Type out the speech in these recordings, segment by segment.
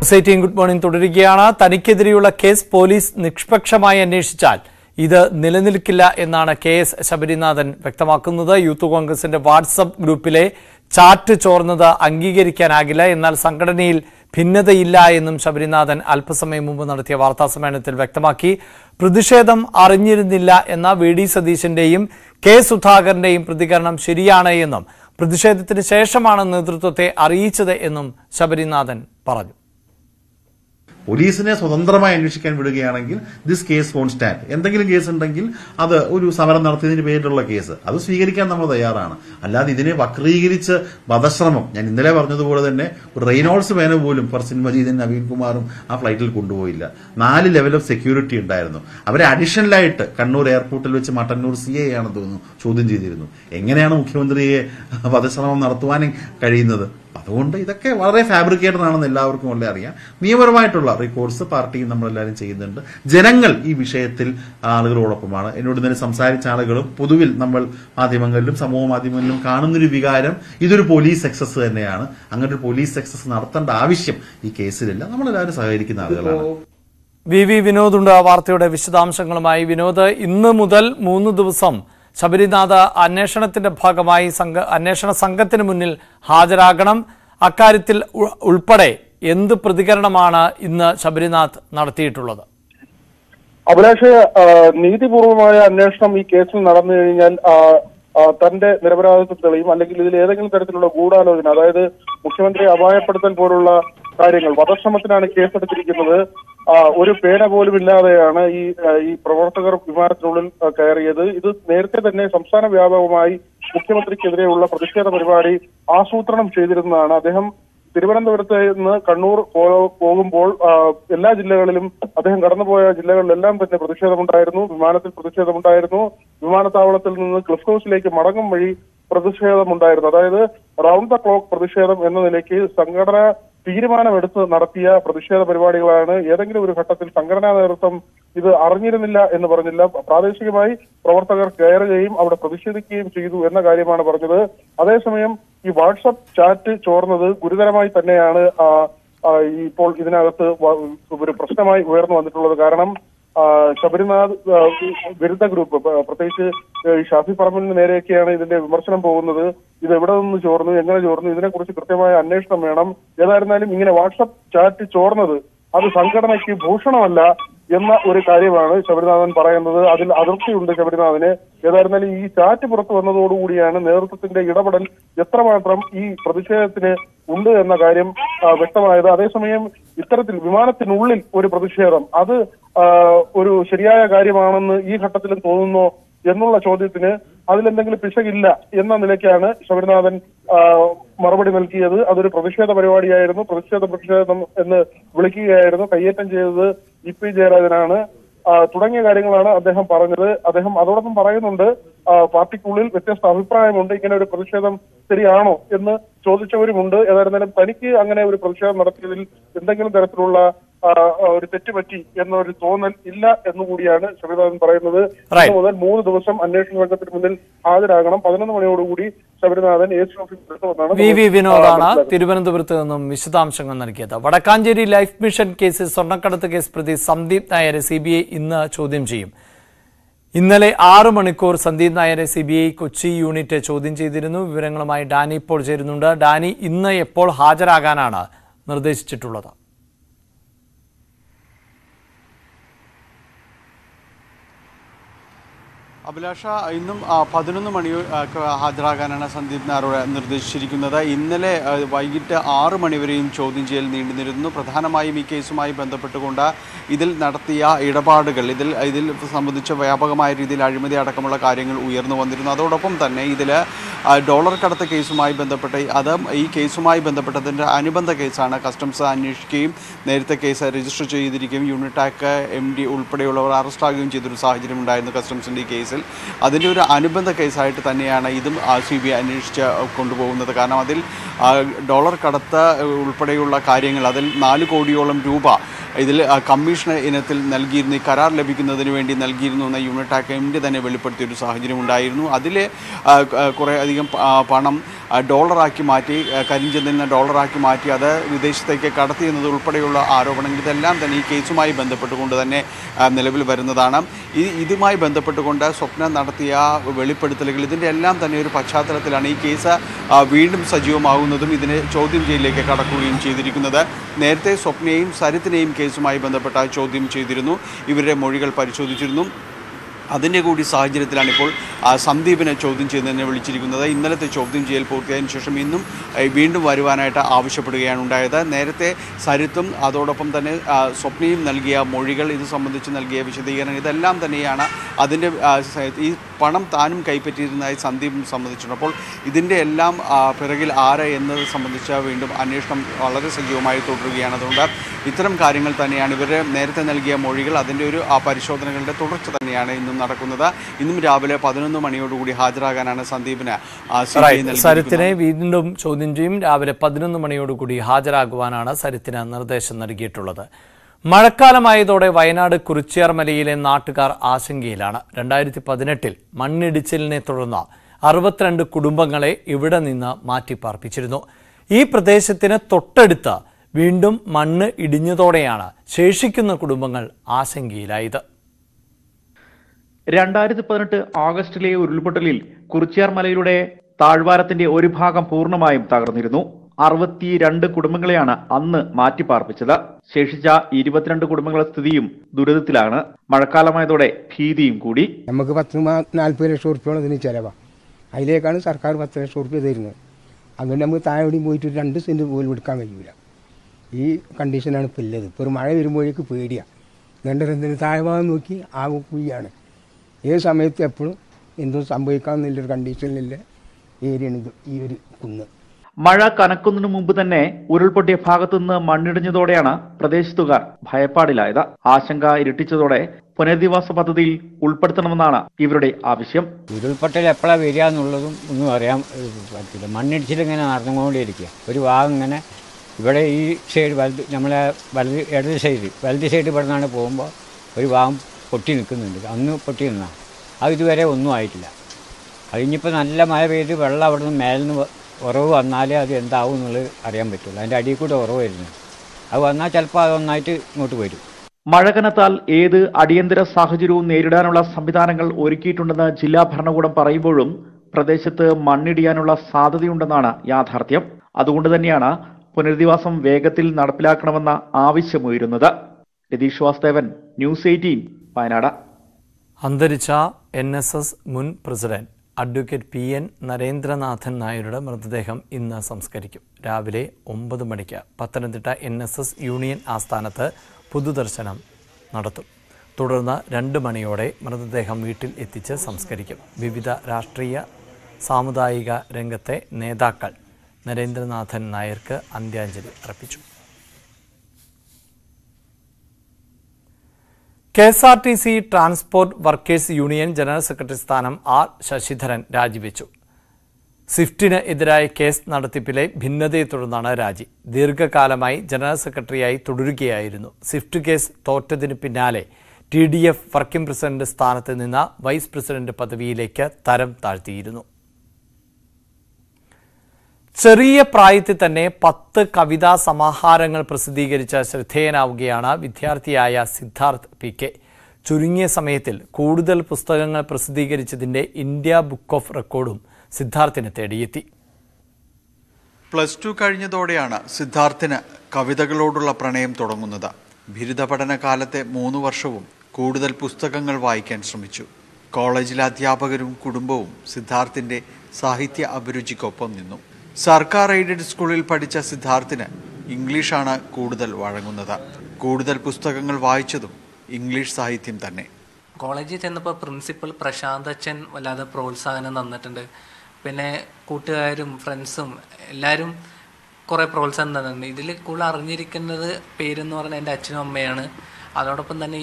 Citing good morning തുടരുകയാണ് തനിക്കെതിരെയുള്ള case police നിഷ്പക്ഷമായി അന്വേഷിച്ചാൽ ഇത് നിലനിൽക്കില്ല എന്നാണ് കെ എസ് ശബരിനാഥൻ വ്യക്തമാക്കുന്നത് യൂത്ത് കോൺഗ്രസിന്റെ വാട്സപ്പ് ഗ്രൂപ്പിലെ ചാറ്റ് ചോർന്നത് അംഗീകരിക്കാനാകില്ല എന്നാൽ സംഘടനയിൽ ഭിന്നതയില്ല എന്നും ശബരിനാഥൻ അല്പസമയം മുമ്പ് നടത്തിയ വാർത്താസമ്മേളനത്തിൽ വ്യക്തമാക്കി പ്രതിഷേധം അറിഞ്ഞിരുന്നില്ല എന്ന വി ഡി സതീശന്റെയും കെ സുധാകരന്റെയും പ്രതികരണം ശരിയാണ് എന്നും പ്രതിഷേധത്തിന് ശേഷമാണ് നേതൃത്വത്തെ അറിയിച്ചത് എന്നും ശബരിനാഥൻ പറഞ്ഞു പോലീസിനെ സ്വതന്ത്രമായി അന്വേഷിക്കാൻ വിടുകയാണെങ്കിൽ ദിസ് കേസ് വോൺ സ്റ്റാൻഡ് എന്തെങ്കിലും കേസ് ഉണ്ടെങ്കിൽ അത് ഒരു സമരം നടത്തിയതിന് പേരിലുള്ള കേസ് അത് സ്വീകരിക്കാൻ നമ്മൾ തയ്യാറാണ് അല്ലാതെ ഇതിനെ വക്രീകരിച്ച് വധശ്രമം ഞാൻ ഇന്നലെ പറഞ്ഞതുപോലെ തന്നെ ഒരു റെയ്നോൾസ് വേന പോലും ഫർസിൻ മജീദും നവീൻ കുമാറും ആ ഫ്ലൈറ്റിൽ കൊണ്ടുപോയില്ല നാല് ലെവൽ ഓഫ് സെക്യൂരിറ്റി ഉണ്ടായിരുന്നു അവരെ അഡീഷണലായിട്ട് കണ്ണൂർ എയർപോർട്ടിൽ വെച്ച് മട്ടന്നൂർ സി എ ആണെന്ന് തോന്നുന്നു ചോദ്യം ചെയ്തിരുന്നു എങ്ങനെയാണ് മുഖ്യമന്ത്രിയെ വധശ്രമം നടത്തുവാനും കഴിയുന്നത് അതുകൊണ്ട് ഇതൊക്കെ വളരെ ഫാബ്രിക്കേറ്റഡ് ആണെന്ന് എല്ലാവർക്കും വളരെ അറിയാം നിയമപരമായിട്ടുള്ള റെക്കോർഡ്സ് പാർട്ടിയും നമ്മളെല്ലാവരും ചെയ്യുന്നുണ്ട് ജനങ്ങൾ ഈ വിഷയത്തിൽ ആളുകളോടൊപ്പമാണ് എന്നോട് ഇന്നലെ സംസാരിച്ച ആളുകളും പൊതുവിൽ നമ്മൾ മാധ്യമങ്ങളിലും സമൂഹ മാധ്യമങ്ങളിലും കാണുന്നൊരു വികാരം ഇതൊരു പോലീസ് എക്സസ് തന്നെയാണ് അങ്ങനെ ഒരു പോലീസ് എക്സസ് നടത്തേണ്ട ആവശ്യം ഈ കേസിലില്ല നമ്മളെല്ലാവരും സഹകരിക്കുന്ന ആളുകളാണ് വി വി വിനോദ് ഉണ്ട് ആ വാർത്തയുടെ വിശദാംശങ്ങളുമായി വിനോദ് ഇന്ന് മുതൽ മൂന്ന് ദിവസം ശബരിനാഥ് അന്വേഷണത്തിന്റെ ഭാഗമായി സംഘ അന്വേഷണ സംഘത്തിന് മുന്നിൽ ഹാജരാകണം അക്കാര്യത്തിൽ ഉ- ഉൾപ്പെടെ എന്ത് പ്രതികരണമാണ് ഇന്ന് ശബരിനാഥ് നടത്തിയിട്ടുള്ളത് അഭിലാഷ് ആ, നീതിപൂർവമായ അന്വേഷണം ഈ കേസിൽ നടന്നു കഴിഞ്ഞാൽ ആ, ആ, തന്റെ നിരപരാധിത്വം തെളിയും അല്ലെങ്കിൽ ഇതിൽ ഏതെങ്കിലും തരത്തിലുള്ള ഗൂഢാലോചന അതായത് മുഖ്യമന്ത്രിയെ അപായപ്പെടുത്തൽ പോലുള്ള കാര്യങ്ങൾ വധശ്രമത്തിനാണ് കേസെടുത്തിരിക്കുന്നത് ആ, ഒരു പേന പോലും ഇല്ലാതെയാണ് ഈ ആ, ഈ പ്രവർത്തകർ വിമാനത്തിനുള്ളിൽ ആ, കയറിയത് ഇത് നേരത്തെ തന്നെ സംസ്ഥാന വ്യാപകമായി മുഖ്യമന്ത്രിക്കെതിരെയുള്ള പ്രതിഷേധ പരിപാടി ആസൂത്രണം ചെയ്തിരുന്നതാണ് അദ്ദേഹം തിരുവനന്തപുരത്ത് നിന്ന് കണ്ണൂർ പോ- പോകുമ്പോൾ ആ, എല്ലാ ജില്ലകളിലും അദ്ദേഹം കടന്നുപോയ ജില്ലകളിലെല്ലാം തന്നെ പ്രതിഷേധമുണ്ടായിരുന്നു വിമാനത്തിൽ പ്രതിഷേധമുണ്ടായിരുന്നു വിമാനത്താവളത്തിൽ നിന്ന് ക്ലിഫ് ഹൗസിലേക്ക് മടങ്ങും വഴി പ്രതിഷേധമുണ്ടായിരുന്നു അതായത് റൗണ്ട് ദ ക്ലോക്ക് പ്രതിഷേധം എന്ന നിലയ്ക്ക് സംഘടന തീരുമാനമെടുത്ത് നടത്തിയ പ്രതിഷേധ പരിപാടികളാണ് ഏതെങ്കിലും ഒരു ഘട്ടത്തിൽ സംഘടനാ നേതൃത്വം ഇത് അറിഞ്ഞിരുന്നില്ല എന്ന് പറഞ്ഞില്ല പ്രാദേശികമായി പ്രവർത്തകർ കയറുകയും അവിടെ പ്രതിഷേധിക്കുകയും ചെയ്തു എന്ന കാര്യമാണ് പറഞ്ഞത് അതേസമയം ഈ വാട്സപ്പ് ചാറ്റ് ചോർന്നത് ഗുരുതരമായി തന്നെയാണ് ആ, ആ, ഈ ഇപ്പോൾ ഇതിനകത്ത് വ- ഒരു പ്രശ്നമായി ഉയർന്നു വന്നിട്ടുള്ളത് കാരണം ആ, ശബരിനാഥ് ആ, വിരുദ്ധ ഗ്രൂപ്പ് പ- പ്രത്യേകിച്ച് ഈ ഷാഫി പറമ്പലിന് നേരെയൊക്കെയാണ് ഇതിന്റെ വിമർശനം പോകുന്നത് ഇത് എവിടെ നിന്ന് ചോർന്നു എങ്ങനെ ചോർന്നു ഇതിനെക്കുറിച്ച് കൃത്യമായ അന്വേഷണം വേണം ഏതായിരുന്നാലും ഇങ്ങനെ വാട്സപ്പ് ചാറ്റ് ചോർന്നത് അത് സംഘടനയ്ക്ക് ഭൂഷണമല്ല എന്ന ഒരു കാര്യമാണ് ശബരിനാഥൻ പറയുന്നത് അതിൽ അതിർത്തിയുണ്ട് ശബരിനാഥന് ഏതായിരുന്നാലും ഈ ചാറ്റ് പുറത്തു വന്നതോടുകൂടിയാണ് നേതൃത്വത്തിന്റെ ഇടപെടൽ എത്രമാത്രം ഈ പ്രതിഷേധത്തിന് ഉണ്ട് എന്ന കാര്യം ആ, വ്യക്തമായത് അതേസമയം ഇത്തരത്തിൽ വിമാനത്തിനുള്ളിൽ ഒരു പ്രതിഷേധം അത് ആ, ഒരു ശരിയായ കാര്യമാണെന്ന് ഈ ഘട്ടത്തിലും തോന്നുന്നോ എന്നുള്ള ചോദ്യത്തിന് അതിലെന്തെങ്കിലും പിശകില്ല എന്ന നിലയ്ക്കാണ് ശബരിനാഥൻ ആ, മറുപടി നൽകിയത് അതൊരു പ്രതിഷേധ പരിപാടിയായിരുന്നു പ്രതിഷേധ പ്രതിഷേധം എന്ന് വിളിക്കുകയായിരുന്നു കയ്യേറ്റം ചെയ്തത് ഇ പി ജയരാജനാണ് ആ, തുടങ്ങിയ കാര്യങ്ങളാണ് അദ്ദേഹം പറഞ്ഞത് അദ്ദേഹം അതോടൊപ്പം പറയുന്നുണ്ട് ആ, പാർട്ടിക്കുള്ളിൽ വ്യത്യസ്ത അഭിപ്രായമുണ്ട് ഇങ്ങനെ ഒരു പ്രതിഷേധം ശരിയാണോ എന്ന് ചോദിച്ചവരുമുണ്ട് ഏതായിരുന്നാലും തനിക്ക് അങ്ങനെ ഒരു പ്രതിഷേധം നടത്തിയതിൽ എന്തെങ്കിലും തരത്തിലുള്ള ആ, ആ, ഒരു തെറ്റുപറ്റി എന്നൊരു തോന്നൽ ഇല്ല എന്നുകൂടിയാണ് ശബരിനാഥൻ പറയുന്നത് Right. ഇന്ന് മുതൽ മൂന്ന് ദിവസം അന്വേഷണ സംഘത്തിന് മുന്നിൽ ഹാജരാകണം പതിനൊന്ന് മണിയോടുകൂടി ശബരിനാഥൻ എ സി ഓഫീസിൽ എത്തുമെന്നാണ് വി വി നമുക്ക് വിനോദാണ് മനസ്സിലാക്കുന്നത്. തിരുവനന്തപുരത്ത് നിന്നും വിശദാംശങ്ങൾ നൽകിയത് വടക്കാഞ്ചേരി ലൈഫ് മിഷൻ കേസിൽ സ്വർണ്ണക്കടത്ത് കേസ് പ്രതി സന്ദീപ് നായരെ സി ബി ഐ ഇന്ന് ചോദ്യം ചെയ്യും ഇന്നലെ ആറ് മണിക്കൂർ സന്ദീപ് നായരെ C B I Kochi unit ചോദ്യം ചെയ്തിരുന്നു വിവരങ്ങളുമായി ഡാനി ഇപ്പോൾ ചേരുന്നുണ്ട് ഡാനി ഇന്ന് എപ്പോൾ ഹാജരാകാനാണ് നിർദ്ദേശിച്ചിട്ടുള്ളത് അഭിലാഷ ഇന്നും ആ, പതിനൊന്ന് മണി ആ, ക്ക് ഹാജരാകാനാണ് സന്ദീപ് നായരോട് നിർദ്ദേശിച്ചിരിക്കുന്നത് ഇന്നലെ ആ, വൈകിട്ട് ആറ് മണിവരെയും ചോദ്യം ചെയ്യൽ നീണ്ടുനിരുന്നു പ്രധാനമായും ഈ കേസുമായി ബന്ധപ്പെട്ടുകൊണ്ട് ഇതിൽ നടത്തിയ ഇടപാടുകൾ ഇതിൽ ഇതിൽ സംബന്ധിച്ച വ്യാപകമായ രീതിയിൽ അഴിമതി അടക്കമുള്ള കാര്യങ്ങൾ ഉയർന്നു വന്നിരുന്നു അതോടൊപ്പം തന്നെ ഇതിൽ ഡോളർ കടത്ത് കേസുമായി ബന്ധപ്പെട്ട് അത് ഈ കേസുമായി ബന്ധപ്പെട്ടതിൻ്റെ അനുബന്ധ കേസാണ് കസ്റ്റംസ് അന്വേഷിക്കുകയും നേരത്തെ കേസ് രജിസ്റ്റർ ചെയ്തിരിക്കുകയും യൂണിറ്റാക്ക് എം ഡി ഉൾപ്പെടെയുള്ളവർ അറസ്റ്റാകുകയും ചെയ്തൊരു സാഹചര്യം ഉണ്ടായിരുന്നു കസ്റ്റംസിൻ്റെ ഈ കേസിൽ കേസിൽ അതിൻ്റെ ഒരു അനുബന്ധ കേസായിട്ട് തന്നെയാണ് ഇതും സി ബി ഐ അന്വേഷിച്ച് കൊണ്ടുപോകുന്നത് കാരണം അതിൽ ആ, ഡോളർ കടത്ത് ഉൾപ്പെടെയുള്ള കാര്യങ്ങൾ അതിൽ നാല് കോടിയോളം രൂപ ഇതിൽ ആ, കമ്മീഷൻ ഇനത്തിൽ നൽകിയിരുന്നു ഈ കരാർ ലഭിക്കുന്നതിന് വേണ്ടി നൽകിയിരുന്നു എന്ന യൂണിറ്റ് എംഡി തന്നെ വെളിപ്പെടുത്തിയ ഒരു സാഹചര്യം ഉണ്ടായിരുന്നു അതിൽ കുറേ അധികം പ- ആ, പണം ആ, ഡോളറാക്കി മാറ്റി ആ, കരിഞ്ചന്തയിൽ നിന്ന് ഡോളറാക്കി മാറ്റി അത് വിദേശത്തേക്ക് കടത്തി എന്നത് ഉൾപ്പെടെയുള്ള ആരോപണങ്ങൾ ഇതെല്ലാം തന്നെ ഈ കേസുമായി ബന്ധപ്പെട്ടുകൊണ്ട് തന്നെ ആ, നിലവിൽ വരുന്നതാണ് ഈ ഇതുമായി ബന്ധപ്പെട്ടുകൊണ്ട് സ്വപ്ന നടത്തിയ വെളിപ്പെടുത്തലുകൾ ഇതിൻ്റെ എല്ലാം തന്നെ ഒരു പശ്ചാത്തലത്തിലാണ് ഈ കേസ് ആ, വീണ്ടും സജീവമാകുന്നതും ഇതിനെ ചോദ്യം ചെയ്യലിലേക്ക് കടക്കുകയും ചെയ്തിരിക്കുന്നത് നേരത്തെ സ്വപ്നയെയും സരിത്തിനെയും കേസുമായി ബന്ധപ്പെട്ട ചോദ്യം ചെയ്തിരുന്നു ഇവരുടെ മൊഴികൾ പരിശോധിച്ചിരുന്നു അതിൻ്റെ കൂടി സാഹചര്യത്തിലാണ് ഇപ്പോൾ ആ, സന്ദീപിനെ ചോദ്യം ചെയ്തതിനെ വിളിച്ചിരിക്കുന്നത് ഇന്നലത്തെ ചോദ്യം ചെയ്യൽ പൂർത്തിയായതിനു ശേഷം ഇന്നും ഏ, വീണ്ടും വരുവാനായിട്ട് ആവശ്യപ്പെടുകയാണ് ഉണ്ടായത് നേരത്തെ സരിത്തും അതോടൊപ്പം തന്നെ ആ, സ്വപ്നയും നൽകിയ മൊഴികൾ ഇത് സംബന്ധിച്ച് നൽകിയ വിശദീകരണം ഇതെല്ലാം തന്നെയാണ് അതിൻ്റെ ആ, സ- ഈ പണം താനും കൈപ്പറ്റിയിരുന്നതായി സന്ദീപും സംബന്ധിച്ചിട്ടുണ്ട് അപ്പോൾ ഇതിൻ്റെ എല്ലാം ആ, പിറകിൽ ആര് എന്നത് സംബന്ധിച്ച വീണ്ടും അന്വേഷണം വളരെ സജീവമായി തുടരുകയാണ് അതുകൊണ്ട് ഇത്തരം കാര്യങ്ങൾ തന്നെയാണ് ഇവരെ നേരത്തെ നൽകിയ മൊഴികൾ അതിൻ്റെ ഒരു ആ പരിശോധനകളുടെ തുടർച്ച തന്നെയാണ് ഇന്നും നടക്കുന്നത് ഇന്നും രാവിലെ പതിനൊന്ന് മണിയോടുകൂടി ഹാജരാകാനാണ് സന്ദീപിന് ആ, CBI റൈറ്റ്. നൽകിയിരിക്കുന്നത്. സരിത്തിനെ വീണ്ടും ചോദ്യം ചെയ്യും രാവിലെ പതിനൊന്ന് മണിയോടുകൂടി ഹാജരാകുവാനാണ് സരിത്തിന് നിർദ്ദേശം നൽകിയിട്ടുള്ളത് മഴക്കാലമായതോടെ വയനാട് കുറിച്യാർമലയിലെ നാട്ടുകാർ ആശങ്കയിലാണ് രണ്ടായിരത്തി പതിനെട്ടിൽ മണ്ണിടിച്ചിലിനെ തുടർന്ന് അറുപത്തിരണ്ട് കുടുംബങ്ങളെ ഇവിടെ നിന്ന് മാറ്റിപ്പാർപ്പിച്ചിരുന്നു ഈ പ്രദേശത്തിന് തൊട്ടടുത്ത് വീണ്ടും മണ്ണ് ഇടിഞ്ഞതോടെയാണ് ശേഷിക്കുന്ന കുടുംബങ്ങൾ ആശങ്കയിലായത് രണ്ടായിരത്തി പതിനെട്ട് ഓഗസ്റ്റിലെ ഉരുൾപൊട്ടലിൽ കുറിച്യാർ മലയുടെ താഴ്വാരത്തിന്റെ ഒരു ഭാഗം പൂർണ്ണമായും തകർന്നിരുന്നു അറുപത്തിരണ്ട് കുടുംബങ്ങളെയാണ് അന്ന് മാറ്റിപ്പാർപ്പിച്ചത് ശേഷിച്ച ഇരുപത്തിരണ്ട് കുടുംബങ്ങളുടെ സ്ഥിതിയും ദുരിതത്തിലാണ് മഴക്കാലമായതോടെ ഭീതിയും കൂടി നമുക്ക് പത്ത് മാ- നാൽപ്പത് ലക്ഷം ഉറുപ്പ്യോളം ഇതിന് ചിലവാണ് അതിലേക്കാണ് സർക്കാർ പത്ത് ലക്ഷം ഉറുപ്പ്യ തരുന്നത് അതുകൊണ്ട് നമുക്ക് താഴെ എവിടെയും പോയിട്ട് ഒരു രണ്ട് സെൻറ്റ് പോലും എടുക്കാൻ കഴിയൂല ഈ കണ്ടീഷനാണ് ഇപ്പോൾ ഉള്ളത് ഇപ്പോൾ ഒരു മഴ വരുമ്പോഴേക്ക് പേടിയാണ് രണ്ടരത്തിന് താഴെ ഭാഗം നോക്കി ആകെ കുഴിയാണ് ഏത് സമയത്ത് എപ്പോഴും എന്തും സംഭവിക്കാമെന്നുള്ളൊരു കണ്ടീഷനിലുള്ള ഏരിയയാണ് ഇത് ഈ ഒരു കുന്ന് മഴ കനക്കുന്നതിനു മുമ്പ് തന്നെ ഉരുൾപൊട്ടിയ ഭാഗത്തുനിന്ന് മണ്ണിടിഞ്ഞതോടെയാണ് പ്രദേശത്തുകാർ ഭയപ്പാടിലായത് ആശങ്ക ഇരട്ടിച്ചതോടെ പുനരധിവാസ പദ്ധതിയിൽ ഉൾപ്പെടുത്തണമെന്നാണ് ഇവരുടെ ആവശ്യം ഉരുൾപൊട്ടൽ എപ്പോഴാണ് വരിക എന്നുള്ളതും ഒന്നും അറിയാൻ ഏഹ്, പറ്റില്ല മണ്ണിടിച്ചിൽ ഇങ്ങനെ നടന്നുകൊണ്ടിരിക്കുക ഒരു ഭാഗം ഇങ്ങനെ ഇവിടെ ഈ സൈഡ് വലത് നമ്മളെ വലത് ഇടത് സൈഡ് വലത് സൈഡ് ഇവിടെ നിന്നാണ് പോകുമ്പോൾ ഒരു ഭാഗം പൊട്ടി നിൽക്കുന്നുണ്ട് അന്ന് പൊട്ടി നിന്നാ അത് ഇതുവരെ ഒന്നും ആയിട്ടില്ല അതിനിപ്പോൾ നല്ല മഴ പെയ്ത് വെള്ളം അവിടെ നിന്ന് മേലിൽ നിന്ന് ഉറവ് വന്നാലേ അത് എന്താവും എന്നുള്ളത് അറിയാൻ പറ്റുള്ളൂ അതിൻ്റെ അടിയിൽ കൂടെ ഉറവ് വരുന്നത് അത് വന്നാൽ ചിലപ്പോൾ അതൊന്നായിട്ട് ഇങ്ങോട്ട് വരും മഴ കനത്താൽ ഏത് അടിയന്തര സാഹചര്യവും നേരിടാനുള്ള സംവിധാനങ്ങൾ ഒരുക്കിയിട്ടുണ്ടെന്ന് ജില്ലാ ഭരണകൂടം പറയുമ്പോഴും പ്രദേശത്ത് മണ്ണിടിയാനുള്ള സാധ്യതയുണ്ടെന്നാണ് യാഥാർത്ഥ്യം അതുകൊണ്ട് തന്നെയാണ് പുനരധിവാസം വേഗത്തിൽ നടപ്പിലാക്കണമെന്ന ആവശ്യമുയരുന്നത് രതീഷ് വാസ്തവൻ ന്യൂസ് എയ്റ്റീൻ വയനാട് അന്തരിച്ച എൻ എസ് എസ് മുൻ president advocate P N Narendranathan നായരുടെ മൃതദേഹം ഇന്ന് സംസ്കരിക്കും രാവിലെ ഒമ്പത് മണിക്ക് Pathanamthitta N S S union ആസ്ഥാനത്ത് പൊതുദർശനം നടത്തും തുടർന്ന് രണ്ട് മണിയോടെ മൃതദേഹം വീട്ടിൽ എത്തിച്ച് സംസ്കരിക്കും വിവിധ രാഷ്ട്രീയ സാമുദായിക രംഗത്തെ നേതാക്കൾ നരേന്ദ്രനാഥൻ നായർക്ക് അന്ത്യാഞ്ജലി അർപ്പിച്ചു K S R T C transport workers union general secretary സ്ഥാനം ആർ ശശിധരൻ രാജിവെച്ചു സ്വിഫ്റ്റിന് എതിരായ കേസ് നടത്തിപ്പിലെ ഭിന്നതയെ തുടർന്നാണ് രാജി ദീർഘകാലമായി ജനറൽ സെക്രട്ടറിയായി തുടരുകയായിരുന്നു സ്വിഫ്റ്റ് കേസ് തോറ്റതിന് പിന്നാലെ T D F working president സ്ഥാനത്ത് നിന്ന് വൈസ് പ്രസിഡന്റ് പദവിയിലേക്ക് തരം താഴ്ത്തിയിരുന്നു ചെറിയ പ്രായത്തിൽ തന്നെ പത്ത് കവിതാ സമാഹാരങ്ങൾ പ്രസിദ്ധീകരിച്ച ശ്രദ്ധേയനാവുകയാണ് വിദ്യാർത്ഥിയായ സിദ്ധാർത്ഥ് പി കെ ചുരുങ്ങിയ സമയത്തിൽ കൂടുതൽ പുസ്തകങ്ങൾ പ്രസിദ്ധീകരിച്ചതിന്റെ ഇന്ത്യ ബുക്ക് ഓഫ് റെക്കോർഡും സിദ്ധാർത്ഥിനെ തേടിയെത്തി പ്ലസ് ടു കഴിഞ്ഞതോടെയാണ് സിദ്ധാർത്ഥിന് കവിതകളോടുള്ള പ്രണയം തുടങ്ങുന്നത് ബിരുദ പഠന കാലത്തെ മൂന്ന് വർഷവും കൂടുതൽ പുസ്തകങ്ങൾ വായിക്കാൻ ശ്രമിച്ചു കോളേജിലെ അധ്യാപകരും കുടുംബവും സിദ്ധാർത്ഥിന്റെ സാഹിത്യ അഭിരുചിക്കൊപ്പം നിന്നു സർക്കാർ എയ്ഡഡ് സ്കൂളിൽ പഠിച്ച സിദ്ധാർത്ഥിന് ഇംഗ്ലീഷാണ് കൂടുതൽ വഴങ്ങുന്നത് കൂടുതൽ പുസ്തകങ്ങൾ വായിച്ചതും ഇംഗ്ലീഷ് സാഹിത്യം തന്നെ കോളേജിൽ ചെന്നപ്പോൾ പ്രിൻസിപ്പൽ പ്രശാന്ത് അച്ഛൻ വല്ലാതെ പ്രോത്സാഹനം തന്നിട്ടുണ്ട് പിന്നെ കൂട്ടുകാരും ഫ്രണ്ട്സും എല്ലാവരും കുറേ പ്രോത്സാഹനം തന്നിട്ടുണ്ട് ഇതിൽ കൂടുതൽ അറിഞ്ഞിരിക്കുന്നത് പേരെന്ന് പറഞ്ഞാൽ എൻ്റെ അച്ഛനും അമ്മയാണ് അതോടൊപ്പം തന്നെ ഈ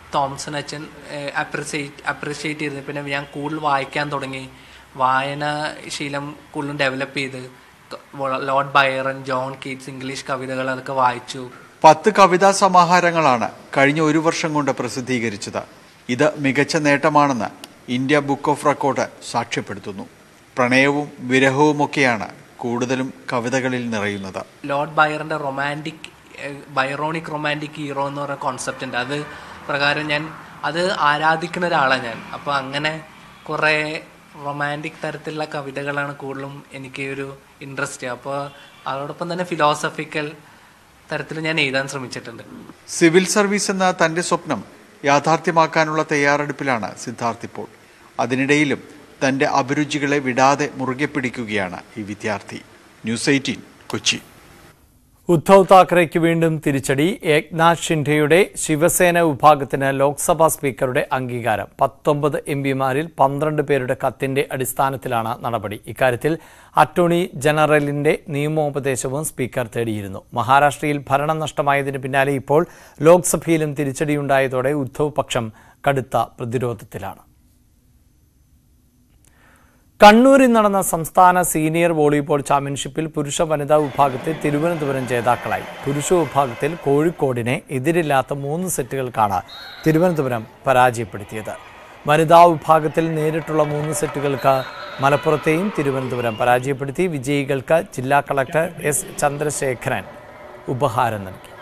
തോംസൺ അച്ഛൻ അപ്രിസിയേറ്റ് അപ്രിഷിയേറ്റ് ചെയ്ത് പിന്നെ ഞാൻ കൂടുതൽ വായിക്കാൻ തുടങ്ങി വായന ശീലം കൂടുതലും ഡെവലപ്പ് ചെയ്ത് lord Byron John Keats English കവിതകൾ അതൊക്കെ വായിച്ചു പത്ത് കവിതാ സമാഹാരങ്ങളാണ് കഴിഞ്ഞ ഒരു വർഷം കൊണ്ട് പ്രസിദ്ധീകരിച്ചത് ഇത് മികച്ച നേട്ടമാണെന്ന് ഇന്ത്യ ബുക്ക് ഓഫ് റെക്കോർഡ് സാക്ഷ്യപ്പെടുത്തുന്നു പ്രണയവും വിരഹവുമൊക്കെയാണ് കൂടുതലും കവിതകളിൽ നിറയുന്നത് ലോർഡ് ബൈറന്റെ റൊമാൻറ്റിക് ബൈറോണിക് റൊമാൻറ്റിക് ഹീറോ എന്ന് പറയുന്ന കോൺസെപ്റ്റ് ഉണ്ട് അത് പ്രകാരം ഞാൻ അത് ആരാധിക്കുന്ന ഒരാളാണ് ഞാൻ അപ്പോൾ അങ്ങനെ കുറേ റൊമാൻറ്റിക് തരത്തിലുള്ള കവിതകളാണ് കൂടുതലും എനിക്ക് ഒരു ഇൻട്രസ്റ്റ് അപ്പോൾ അതോടൊപ്പം തന്നെ ഫിലോസഫിക്കൽ തരത്തിൽ ഞാൻ എഴുതാൻ ശ്രമിച്ചിട്ടുണ്ട് സിവിൽ സർവീസ് എന്ന തന്റെ സ്വപ്നം യാഥാർത്ഥ്യമാക്കാനുള്ള തയ്യാറെടുപ്പിലാണ് സിദ്ധാർത്ഥ് ഇപ്പോൾ അതിനിടയിലും തന്റെ അഭിരുചികളെ വിടാതെ മുറുകെ പിടിക്കുകയാണ് ഈ വിദ്യാർത്ഥി ന്യൂസ് എയ്റ്റീൻ കൊച്ചി ഉദ്ധവ് താക്കറെക്ക് വീണ്ടും തിരിച്ചടി ഏക്നാഥ് ഷിൻഡെയുടെ ശിവസേന വിഭാഗത്തിന് ലോക്സഭാ സ്പീക്കറുടെ അംഗീകാരം പത്തൊമ്പത് എം പിമാരിൽ പന്ത്രണ്ട് പേരുടെ കത്തിന്റെ അടിസ്ഥാനത്തിലാണ് നടപടി ഇക്കാര്യത്തിൽ അറ്റോർണി ജനറലിന്റെ നിയമോപദേശവും സ്പീക്കർ തേടിയിരുന്നു മഹാരാഷ്ട്രയിൽ ഭരണം നഷ്ടമായതിന് പിന്നാലെ ഇപ്പോൾ ലോക്സഭയിലും തിരിച്ചടിയുണ്ടായതോടെ ഉദ്ധവ് പക്ഷം കടുത്ത പ്രതിരോധത്തിലാണ് കണ്ണൂരിൽ നടന്ന സംസ്ഥാന സീനിയർ വോളിബോൾ ചാമ്പ്യൻഷിപ്പിൽ പുരുഷ വനിതാ വിഭാഗത്തിൽ തിരുവനന്തപുരം ജേതാക്കളായി പുരുഷ വിഭാഗത്തിൽ കോഴിക്കോടിനെ എതിരില്ലാത്ത മൂന്ന് സെറ്റുകൾക്കാണ് തിരുവനന്തപുരം പരാജയപ്പെടുത്തിയത് വനിതാ വിഭാഗത്തിൽ നേരിട്ടുള്ള മൂന്ന് സെറ്റുകൾക്ക് മലപ്പുറത്തെയും തിരുവനന്തപുരം പരാജയപ്പെടുത്തി വിജയികൾക്ക് ജില്ലാ കളക്ടർ എസ് ചന്ദ്രശേഖരൻ ഉപഹാരം നൽകി